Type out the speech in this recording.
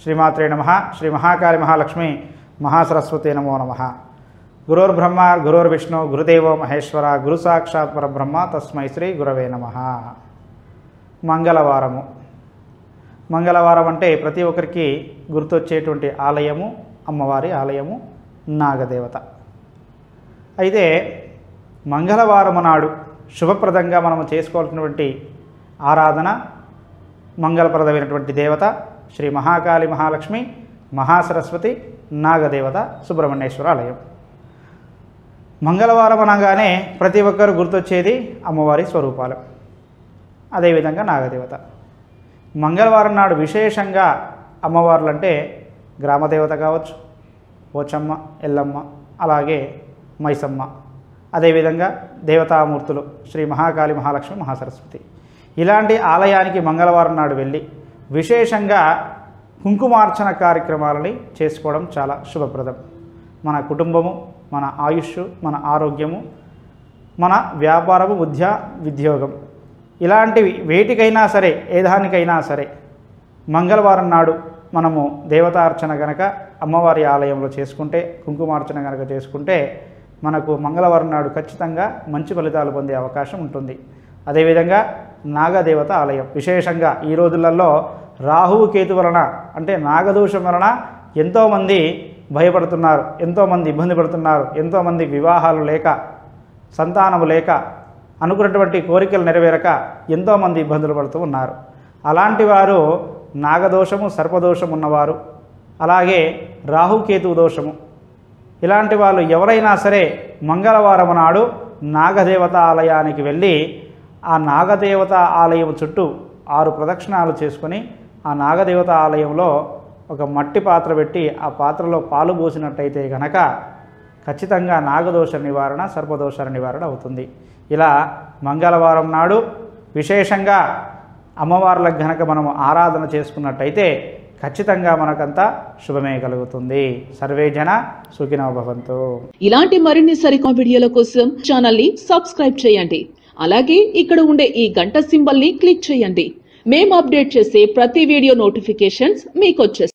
శ్రీమాత్రే నమ శ్రీ మహాకాళి మహాలక్ష్మి మహాసరస్వతి నమో నమ గురోర్బ్రహ్మ గురోర్విష్ణు గురుదేవో మహేశ్వర గురు సాక్షాత్ పరబ్రహ్మ తస్మై శ్రీ గురవే నమ మంగళవారము మంగళవారం అంటే ప్రతి ఒక్కరికి గుర్తొచ్చేటువంటి ఆలయము అమ్మవారి ఆలయము నాగదేవత అయితే మంగళవారం నాడు శుభప్రదంగా మనము చేసుకోవాల్సినటువంటి ఆరాధన మంగళప్రదమైనటువంటి దేవత శ్రీ మహాకాళి మహాలక్ష్మి మహాసరస్వతి నాగదేవత సుబ్రహ్మణ్యేశ్వర ఆలయం మంగళవారం అనగానే ప్రతి ఒక్కరు గుర్తొచ్చేది అమ్మవారి స్వరూపాలు అదేవిధంగా నాగదేవత మంగళవారం నాడు విశేషంగా అమ్మవార్లు అంటే గ్రామదేవత కావచ్చు పోచమ్మ ఎల్లమ్మ అలాగే మైసమ్మ అదేవిధంగా దేవతామూర్తులు శ్రీ మహాకాళి మహాలక్ష్మి మహాసరస్వతి ఇలాంటి ఆలయానికి మంగళవారం నాడు వెళ్ళి విశేషంగా కుంకుమార్చన కార్యక్రమాలని చేసుకోవడం చాలా శుభప్రదం మన కుటుంబము మన ఆయుష్ మన ఆరోగ్యము మన వ్యాపారము విద్య ఉద్యోగం ఇలాంటివి వేటికైనా సరే ఏ దానికైనా సరే మంగళవారం నాడు మనము దేవతార్చన గనక అమ్మవారి ఆలయంలో చేసుకుంటే కుంకుమార్చన గనక చేసుకుంటే మనకు మంగళవారం నాడు ఖచ్చితంగా మంచి ఫలితాలు పొందే అవకాశం ఉంటుంది అదేవిధంగా నాగదేవత ఆలయం విశేషంగా ఈ రోజులలో రాహువు కేతు వలన అంటే నాగదోషం వలన ఎంతోమంది భయపడుతున్నారు ఎంతోమంది ఇబ్బంది పడుతున్నారు ఎంతోమంది వివాహాలు లేక సంతానము లేక అనుకున్నటువంటి కోరికలు నెరవేరక ఎంతోమంది ఇబ్బందులు పడుతూ ఉన్నారు అలాంటి వారు నాగదోషము సర్పదోషం ఉన్నవారు అలాగే రాహుకేతు దోషము ఇలాంటి వాళ్ళు ఎవరైనా సరే మంగళవారం నాడు నాగదేవత ఆలయానికి వెళ్ళి ఆ నాగదేవత ఆలయం చుట్టూ ఆరు ప్రదక్షిణాలు చేసుకొని ఆ నాగదేవత ఆలయంలో ఒక మట్టి పాత్ర పెట్టి ఆ పాత్రలో పాలు పోసినట్టయితే గనక ఖచ్చితంగా నాగదోష నివారణ సర్పదోషాల నివారణ అవుతుంది ఇలా మంగళవారం నాడు విశేషంగా అమ్మవార్లకు గనక మనం ఆరాధన చేసుకున్నట్టయితే ఖచ్చితంగా మనకంతా శుభమే కలుగుతుంది సర్వే జన సుఖినో భవంతు ఇలాంటి మరిన్ని సరికొత్త వీడియోల కోసం ఛానల్ ని సబ్స్క్రైబ్ చేయండి అలాగే ఇక్కడ ఉండే ఈ గంట సింబల్ ని క్లిక్ చేయండి మేము అప్డేట్ చేసే ప్రతి వీడియో నోటిఫికేషన్స్ మీకు వచ్చేస్తాయి